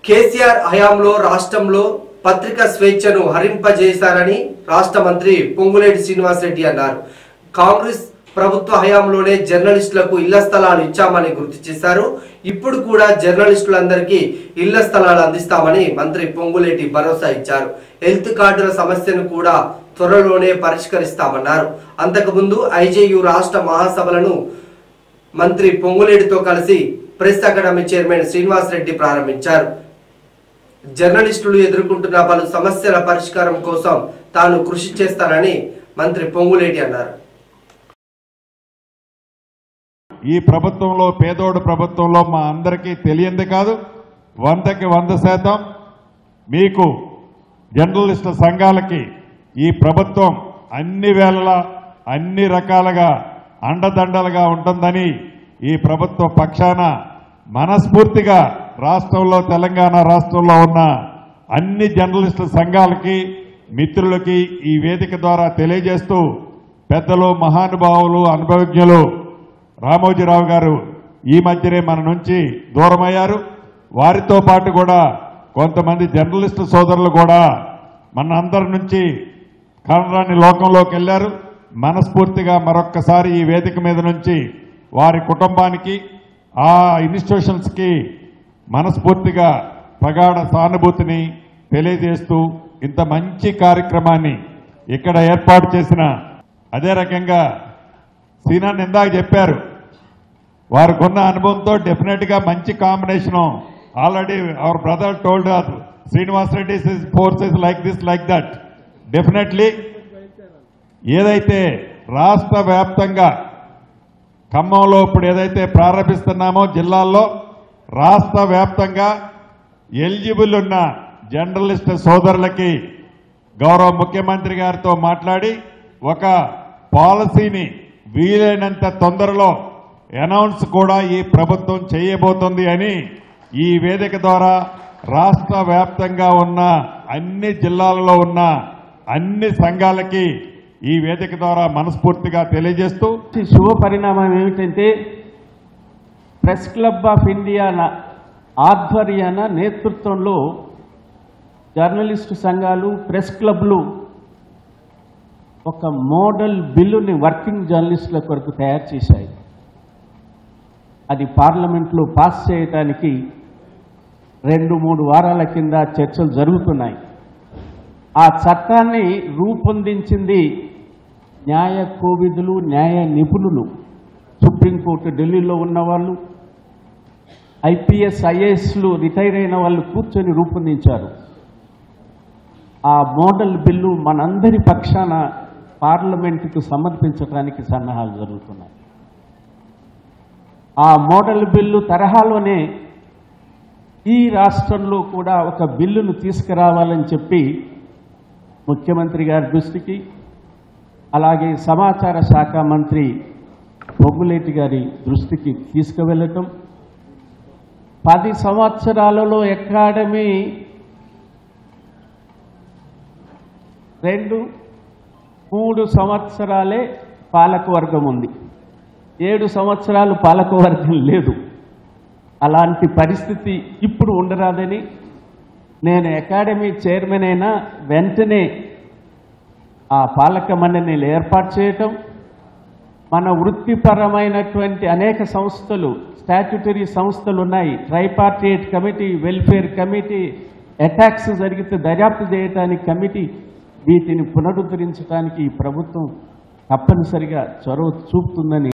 కేసీఆర్ హయాంలో రాష్ట్రంలో పత్రికా స్వేచ్ఛను హరింపజేశారని రాష్ట్ర మంత్రి పొంగులేటి శ్రీనివాసరెడ్డి అన్నారు కాంగ్రెస్ ప్రభుత్వ హయాంలోనే జర్నలిస్టులకు ఇళ్ల స్థలాలు ఇచ్చామని గుర్తు చేశారు ఇప్పుడు కూడా జర్నలిస్టులందరికీ ఇళ్ల స్థలాలు అందిస్తామని మంత్రి పొంగులేటి భరోసా ఇచ్చారు హెల్త్ కార్డుల సమస్యను కూడా త్వరలోనే పరిష్కరిస్తామన్నారు అంతకుముందు ఐజేయు రాష్ట్ర మహాసభలను మంత్రి పొంగులేటితో కలిసి press academy chairman Srinivas Reddy ప్రారంభించారు జర్నలిస్టులు ఎదుర్కొంటున్న పలు సమస్యల పరిష్కారం కోసం తాను కృషి చేస్తానని మంత్రి పొంగులేటి అన్నారు ఈ ప్రభుత్వంలో పేదోడు ప్రభుత్వంలో మా అందరికీ తెలియంది కాదు వందకి వంద శాతం మీకు జర్నలిస్టుల సంఘాలకి ఈ ప్రభుత్వం అన్ని వేళలా అన్ని రకాలుగా అండదండలుగా ఉంటుందని ఈ ప్రభుత్వ పక్షాన మనస్ఫూర్తిగా రాష్ట్రంలో తెలంగాణ రాష్ట్రంలో ఉన్న అన్ని జర్నలిస్టుల సంఘాలకి మిత్రులకి ఈ వేదిక ద్వారా తెలియజేస్తూ పెద్దలు మహానుభావులు అనుభవజ్ఞులు రామోజీరావు గారు ఈ మధ్యనే మన నుంచి దూరమయ్యారు వారితో పాటు కూడా కొంతమంది జర్నలిస్టు సోదరులు కూడా మన అందరి నుంచి కనరాని లోకంలోకి వెళ్ళారు మనస్ఫూర్తిగా మరొక్కసారి ఈ వేదిక మీద నుంచి వారి కుటుంబానికి ఆ ఇన్స్టిట్యూషన్స్కి మనస్ఫూర్తిగా ప్రగాఢ సానుభూతిని తెలియజేస్తూ ఇంత మంచి కార్యక్రమాన్ని ఇక్కడ ఏర్పాటు చేసిన అదే రకంగా సీనాన్ని ఇందాక చెప్పారు వారికున్న అనుభవంతో డెఫినెట్ గా మంచి combination already our brother told Srinivas Reddy forces like this like that definitely ఏదైతే రాష్ట్ర వ్యాప్తంగా ఖమ్మంలో ఇప్పుడు ఏదైతే ప్రారంభిస్తున్నామో జిల్లాల్లో రాష్ట్ర వ్యాప్తంగా ఎలిజిబుల్ ఉన్న జర్నలిస్ట్ సోదరులకి గౌరవ ముఖ్యమంత్రి గారితో మాట్లాడి ఒక పాలసీని వీలైనంత తొందరలో అనౌన్స్ కూడా ఈ ప్రభుత్వం చేయబోతుంది అని ఈ వేదిక ద్వారా రాష్ట్ర వ్యాప్తంగా ఉన్న అన్ని జిల్లాలలో ఉన్న అన్ని సంఘాలకి ఈ వేదిక ద్వారా మనస్ఫూర్తిగా తెలియజేస్తూ ఈ శుభ పరిణామం ఏమిటంటే ప్రెస్ క్లబ్ ఆఫ్ ఇండియా న- ఆధ్వర్యాన నేతృత్వంలో జర్నలిస్టు సంఘాలు ప్రెస్ క్లబ్లు ఒక మోడల్ బిల్లుని వర్కింగ్ జర్నలిస్టుల కొరకు తయారు చేశాయి అది పార్లమెంట్లో పాస్ చేయటానికి రెండు మూడు వారాల కింద చర్చలు జరుగుతున్నాయి ఆ చట్టాన్ని రూపొందించింది న్యాయ కోవిదులు న్యాయ నిపుణులు సుప్రీంకోర్టు ఢిల్లీలో ఉన్నవాళ్ళు ఐపీఎస్ ఐఏఎస్లు రిటైర్ అయిన వాళ్ళు కూర్చొని రూపొందించారు ఆ మోడల్ బిల్లు మనందరి పక్షాన పార్లమెంటుకు సమర్పించడానికి సన్నాహాలు జరుగుతున్నాయి ఆ మోడల్ బిల్లు తరహాలోనే ఈ రాష్ట్రంలో కూడా ఒక బిల్లును తీసుకురావాలని చెప్పి ముఖ్యమంత్రి గారి దృష్టికి అలాగే సమాచార శాఖ మంత్రి పొంగులేటి గారి దృష్టికి తీసుకువెళ్ళటం పది సంవత్సరాలలో అకాడమీ రెండు మూడు సంవత్సరాలే పాలకవర్గం ఉంది ఏడు సంవత్సరాలు పాలకవర్గం లేదు అలాంటి పరిస్థితి ఇప్పుడు ఉండరాదని నేను అకాడమీ చైర్మన్ అయినా వెంటనే ఆ పాలక మండలిని ఏర్పాటు చేయటం మన వృత్తిపరమైనటువంటి అనేక సంస్థలు స్టాట్యుటరీ సంస్థలు ఉన్నాయి tripartite committee welfare committee attacks జరిగితే దర్యాప్తు చేయడానికి కమిటీ వీటిని పునరుద్ధరించడానికి ఈ ప్రభుత్వం తప్పనిసరిగా చొరవ చూపుతుందని